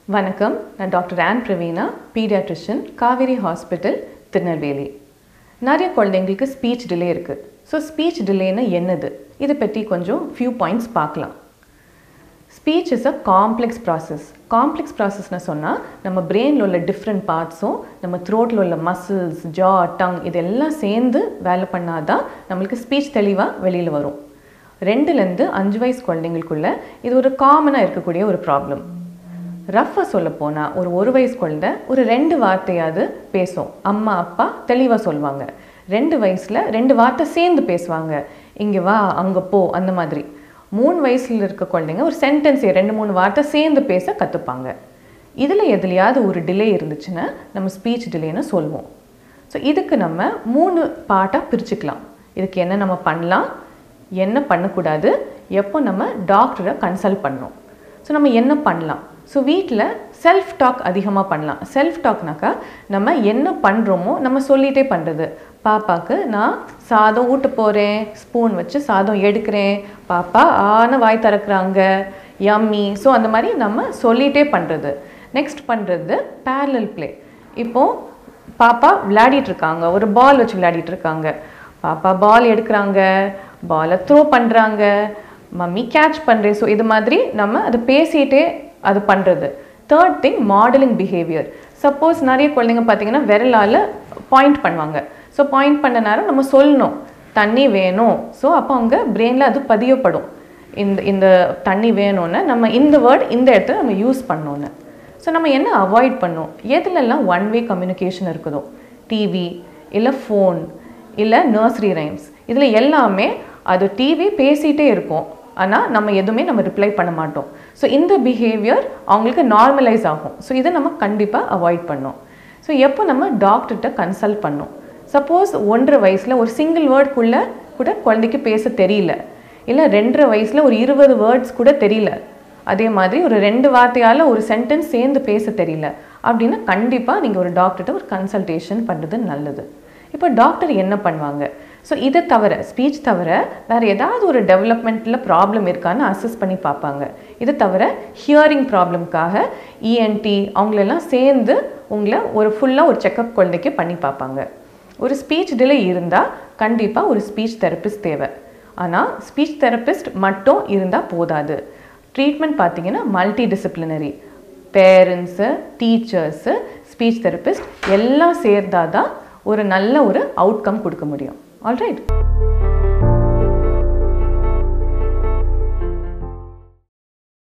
வணக்கம் நான் doctor Ann Praveena paediatrician Kaveri hospital Tirunelveli நிறைய குழந்தைங்களுக்கு ஸ்பீச் டிலே இருக்குது ஸோ ஸ்பீச் டிலேன்னு என்னது இதை பற்றி கொஞ்சம் ஃபியூ பாயிண்ட்ஸ் பார்க்கலாம் speech is a complex process complex ப்ராசஸ்னு சொன்னால் நம்ம பிரெயினில் உள்ள டிஃப்ரெண்ட் பார்ட்ஸும் நம்ம த்ரோட்டில் உள்ள மசில்ஸ் ஜா டங் இதெல்லாம் சேர்ந்து வேலை பண்ணாதான் நம்மளுக்கு ஸ்பீச் தெளிவாக வெளியில் வரும் ரெண்டுலேருந்து அஞ்சு வயசு குழந்தைங்களுக்குள்ள இது ஒரு காமனாக இருக்கக்கூடிய ஒரு ப்ராப்ளம் ரஃபாக சொல்ல போனால் ஒரு ஒரு வயசு குழந்தை ஒரு ரெண்டு வார்த்தையாவது பேசும் அம்மா அப்பா தெளிவாக சொல்லுவாங்க ரெண்டு வயசில் ரெண்டு வார்த்தை சேர்ந்து பேசுவாங்க இங்கே வா அங்கே போ அந்த மாதிரி மூணு வயசில் இருக்க குழந்தைங்க ஒரு சென்டென்ஸை ரெண்டு மூணு வார்த்தை சேர்ந்து பேச கற்றுப்பாங்க இதில் எதுலையாவது ஒரு டிலே இருந்துச்சுன்னா நம்ம ஸ்பீச் டிலேன்னு சொல்லுவோம் ஸோ இதுக்கு நம்ம மூணு பார்ட்டாக பிரிச்சுக்கலாம் இதுக்கு என்ன நம்ம பண்ணலாம் என்ன பண்ணக்கூடாது எப்போ நம்ம டாக்டரை கன்சல்ட் பண்ணணும் ஸோ நம்ம என்ன பண்ணலாம் ஸோ வீட்டில் செல்ஃப் டாக் அதிகமாக பண்ணலாம் செல்ஃப் டாக்னாக்கா நம்ம என்ன பண்ணுறோமோ நம்ம சொல்லிகிட்டே பண்ணுறது பாப்பாவுக்கு நான் சாதம் ஊட்ட போகிறேன் ஸ்பூன் வச்சு சாதம் எடுக்கிறேன் பாப்பா ஆன வாய் திறக்கிறாங்க யம்மி ஸோ அந்த மாதிரி நம்ம சொல்லிகிட்டே பண்ணுறது நெக்ஸ்ட் பண்ணுறது பேரலல் ப்ளே இப்போது பாப்பா விளையாடிட்டு இருக்காங்க ஒரு பால் வச்சு விளையாடிட்டு இருக்காங்க பாப்பா பால் எடுக்கிறாங்க பாலை த்ரோ பண்ணுறாங்க மம்மி கேட்ச் பண்ணுறேன் ஸோ இது மாதிரி நம்ம அதை பேசிகிட்டே அது பண்ணுறது third thing modelling behaviour suppose நிறைய குழந்தைங்க பார்த்தீங்கன்னா விரலால் பாயிண்ட் பண்ணுவாங்க ஸோ பாயிண்ட் பண்ண நேரம் நம்ம சொல்லணும் தண்ணி வேணும் ஸோ அப்போ அவங்க பிரெயினில் அது பதியப்படும் இந்த இந்த தண்ணி வேணும்னு நம்ம இந்த வேர்ட் இந்த இடத்துல நம்ம யூஸ் பண்ணோன்னு ஸோ நம்ம என்ன அவாய்ட் பண்ணோம் எதுலெல்லாம் ஒன் வே கம்யூனிகேஷன் இருக்குதோ டிவி இல்லை ஃபோன் இல்லை நர்சரி ரைம்ஸ் இதில் எல்லாமே அது டிவி பேசிகிட்டே இருக்கும் ஆனால் நம்ம எதுவுமே நம்ம ரிப்ளை பண்ண மாட்டோம் ஸோ இந்த பிஹேவியர் அவங்களுக்கு நார்மலைஸ் ஆகும் ஸோ இதை நம்ம கண்டிப்பாக அவாய்ட் பண்ணோம் ஸோ எப்போ நம்ம டாக்டர்கிட்ட கன்சல்ட் பண்ணோம் சப்போஸ் ஒன்றரை வயசில் ஒரு சிங்கிள் வேர்ட்குள்ளே கூட குழந்தைக்கு பேச தெரியல இல்லை ரெண்டரை வயசில் ஒரு இருபது வேர்ட்ஸ் கூட தெரியல அதே மாதிரி ஒரு ரெண்டு வார்த்தையால் ஒரு சென்டென்ஸ் சேர்ந்து பேச தெரியல அப்படின்னா கண்டிப்பாக நீங்கள் ஒரு டாக்டர்கிட்ட ஒரு கன்சல்டேஷன் பண்ணுறது நல்லது இப்போ டாக்டர் என்ன பண்ணுவாங்க ஸோ இதை தவிர ஸ்பீச் தவிர வேறு ஏதாவது ஒரு டெவலப்மெண்ட்டில் ப்ராப்ளம் இருக்கான்னு அசஸ் பண்ணி பார்ப்பாங்க இது தவிர ஹியரிங் ப்ராப்ளம்காக இஎன்டி அவங்களெல்லாம் சேர்ந்து உங்களை ஒரு ஃபுல்லாக ஒரு செக்கப் குழந்தைக்கு பண்ணி பார்ப்பாங்க ஒரு ஸ்பீச் டிலே இருந்தால் கண்டிப்பாக ஒரு ஸ்பீச் தெரப்பிஸ்ட் தேவை ஆனால் ஸ்பீச் தெரப்பிஸ்ட் மட்டும் இருந்தால் போதாது ட்ரீட்மெண்ட் பார்த்தீங்கன்னா multi disciplinary parents teachers speech therapist எல்லாம் சேர்ந்தாதான் ஒரு நல்ல ஒரு அவுட்கம் கொடுக்க முடியும் ஆல்ரைட்